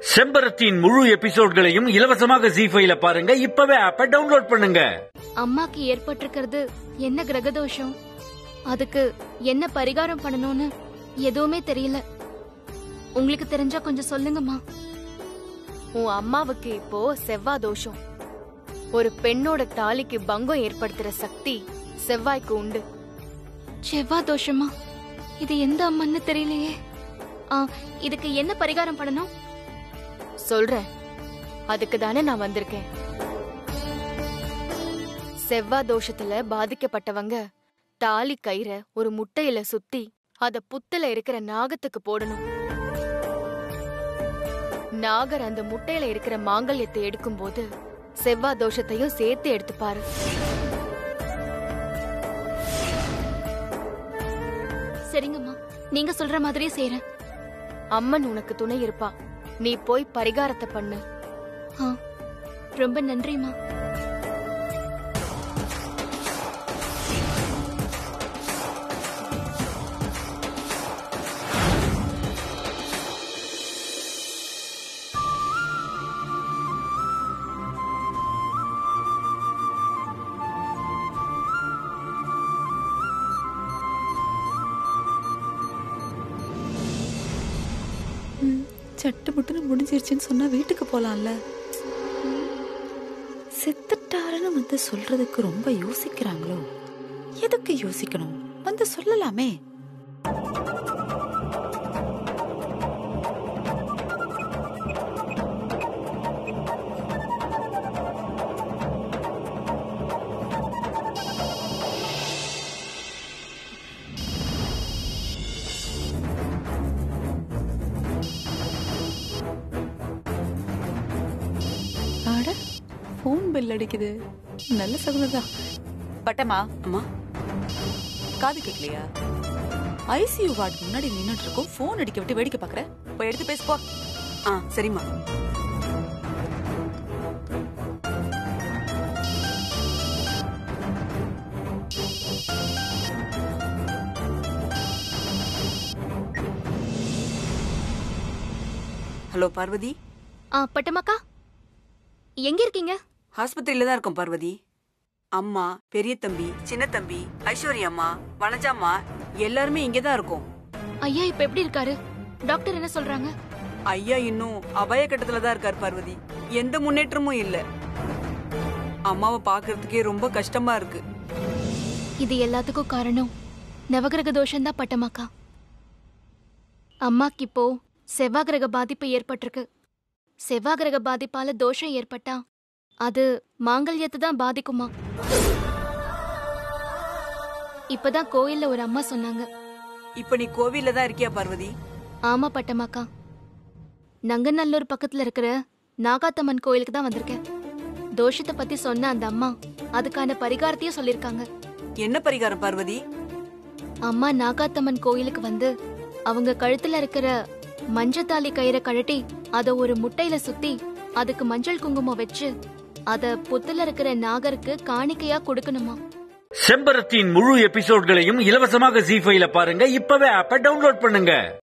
செம்பரத்தின் முழு எபிசோட்களையும் இலவசமாக ஜி ஃபைல பாருங்க இப்பவே ஆப்ப டவுன்லோட் பண்ணுங்க அம்மாக்கு ஏற்பட்டிருக்கிறது என்ன கிரகதோஷம் அதுக்கு என்ன பரிகாரம் பண்ணணும்னு எதுவுமே தெரியல உங்களுக்கு தெரிஞ்சா கொஞ்சம் சொல்லுங்கம்மா உன் அம்மாவுக்கு இப்போ செவ்வாய் தோஷம் ஒரு பெண்ணோட தாலிக்கு பங்கம் ஏற்படுத்துற சக்தி செவ்வாய்க்கு உண்டு செவ்வாய் தோஷமா இது எந்த அம்மன்னு தெரியலையே ஆ, இதுக்கு என்ன பரிகாரம் பண்ணணும் சொல்றேன் அதுக்கு தானே நான் வந்திருக்கேன் செவ்வாய் தோஷத்துல பாதிக்கப்பட்டவங்க தாலி கயிறை ஒரு முட்டையில சுத்தி அத புத்துல இருக்கிற நாகத்துக்கு போடணும் நாகர் அந்த முட்டையில இருக்கிற மாங்கல்யத்தை எடுக்கும்போது செவ்வாய் தோஷத்தையும் சேர்த்து எடுத்துப்பாரு சரிங்கம்மா நீங்க சொல்ற மாதிரியே செய்யறேன் அம்மன் உனக்கு துணை இருப்பா நீ போய் பரிகாரத்தை பண்ணு ஆ, ரொம்ப நன்றிம்மா சட்டு புட்டுன்னு முடிஞ்சிருச்சுன்னு சொன்னா வீட்டுக்கு போலாம்ல செத்துட்டாருன்னு வந்து சொல்றதுக்கு ரொம்ப யோசிக்கிறாங்களோ எதுக்கு யோசிக்கணும் வந்து சொல்லலாமே ஆட ஃபோன் பெல் அடிக்குது நல்ல சகுனதான் பட்டமா அம்மா காது கேட்கலையா ஐசியூ வார்டு முன்னாடி நின்னுட்டு இருக்கோம் ஃபோன் அடிக்க விட்டு வேடிக்கை பாக்குற போய் எடுத்து பேசு போ ஆ சரிம்மா ஹலோ பார்வதி ஆ பட்டமாக்கா எங்க இருக்கீங்க ஆஸ்பத்திரியில தான் இருக்கோம் பார்வதி அம்மா பெரிய தம்பி சின்ன தம்பி ஐஸ்வர்யா அம்மா வனஜாம்மா எல்லாருமே இங்கே தான் இருக்கோம் ஐயா இப்ப எப்படி இருக்காரு டாக்டர் என்ன சொல்றாங்க ஐயா இன்னும் அபாய கட்டத்துல தான் இருக்கார் பார்வதி எந்த முன்னேற்றமும் இல்ல அம்மாவை பாக்குறதுக்கே ரொம்ப கஷ்டமா இருக்கு இது எல்லாத்துக்கும் காரணம் நவகிரக தோஷம்தான் பட்டமாக்கா அம்மாக்கு இப்போ செவ்வாகிரக பாதிப்பு ஏற்பட்டிருக்கு செவ்வாகிரக பாதிப்பால தோஷம் ஏற்பட்டா அது மாங்கல்யத்தை தான் பாதிக்குமா இப்பதான் கோயில்ல ஒரு அம்மா சொன்னாங்க இப்ப நீ கோவில்ல தான் இருக்கியா பார்வதி ஆமா பட்டமாக்கா நங்கநல்லூர் பக்கத்துல இருக்கிற நாகாத்தம்மன் கோயிலுக்கு தான் வந்திருக்கேன் தோஷத்தை பத்தி சொன்ன அந்த அம்மா அதுக்கான பரிகாரத்தையும் சொல்லிருக்காங்க என்ன பரிகாரம் பார்வதி அம்மா நாகாத்தம்மன் கோயிலுக்கு வந்து அவங்க கழுத்துல இருக்கிற மஞ்சத்தாலி கயிறை கழட்டி அத ஒரு முட்டையில சுத்தி அதுக்கு மஞ்சள் குங்குமம் வச்சு அத புத்துல இருக்கிற நாகருக்கு காணிக்கையா கொடுக்கணுமா செம்பரத்தின் முழு எபிசோட்களையும் இலவசமாக ஜி ஃபைல பாருங்க இப்பவே ஆப்ப டவுன்லோட் பண்ணுங்க